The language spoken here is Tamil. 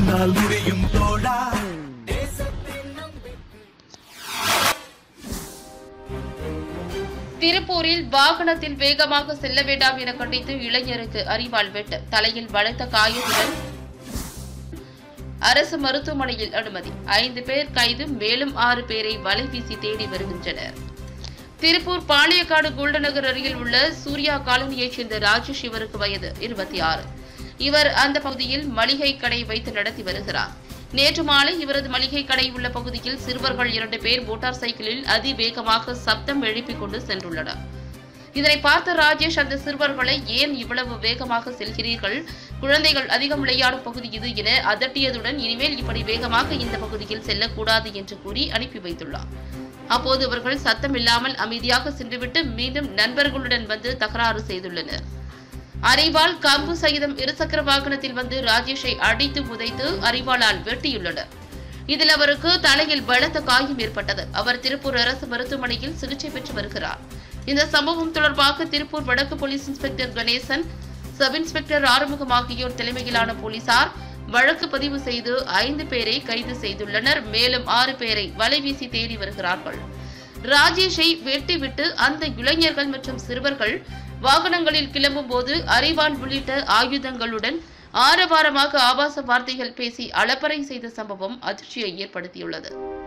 உன்னால் முடியும் தோழா திருப்பூரில் வாகனத்தில் வேகமாக செல்ல வேண்டாம் என கண்டித்து இளைஞருக்கு அரிவாள் வெட்டு தலையில் பலத்த காயத்துடன் அரசு மருத்துவமனையில் அனுமதி ஐந்து பேர் கைது மேலும் ஆறு பேரை வலைவீசி தேடி வருகின்றனர் திருப்பூர் பாளையக்காடு கோல்டநகர் அருகில் உள்ள சூர்யா காலனியைச் சேர்ந்த ராஜேஷ் இவருக்கு வயது இருபத்தி ஆறு இவர் அந்த பகுதியில் மளிகை கடை வைத்து நடத்தி வருகிறார் நேற்று மாலை இவரது மளிகை கடை உள்ள பகுதியில் சிறுவர்கள் இரண்டு பேர் மோட்டார் சைக்கிளில் அதிவேகமாக சப்தம் எழுப்பிக் கொண்டு சென்றுள்ளனர் இதனை பார்த்த ராஜேஷ் அந்த சிறுவர்களை ஏன் இவ்வளவு வேகமாக செல்கிறீர்கள் குழந்தைகள் அதிகம் விளையாடும் பகுதி இது என அதட்டியதுடன் இனிமேல் இப்படி வேகமாக இந்த பகுதியில் செல்லக்கூடாது என்று கூறி அனுப்பி வைத்துள்ளார் அப்போது அவர்கள் சத்தம் இல்லாமல் அமைதியாக சென்றுவிட்டு மீண்டும் நண்பர்களுடன் வந்து தகராறு செய்துள்ளனர் அரிவாள் கம்பு சகிதம் இருசக்கர வாகனத்தில் வந்து ராஜேஷை அடித்து உதைத்து அரிவாளால் வெட்டியுள்ளனர் இதில் அவருக்கு தலையில் பலத்த காயம் ஏற்பட்டது அவர் திருப்பூர் அரசு மருத்துவமனையில் சிகிச்சை பெற்று வருகிறார் இந்த சம்பவம் தொடர்பாக திருப்பூர் வடக்கு police inspector Ganesan sub inspector Arumugam ஆகியோர் தலைமையிலான போலீசார் வழக்கு பதிவு செய்து ஐந்து பேரை கைது செய்துள்ளனர் மேலும் ஆறு பேரை வலைவீசி தேடி வருகிறார்கள் ராஜேஷை வெட்டிவிட்டு அந்த இளைஞர்கள் மற்றும் சிறுவர்கள் வாகனங்களில் கிளம்பும் போது அரிவாள் உள்ளிட்ட ஆயுதங்களுடன் ஆரவாரமாக ஆபாச வார்த்தைகள் பேசி அளப்பறை செய்த சம்பவம் அதிர்ச்சியை ஏற்படுத்தியுள்ளது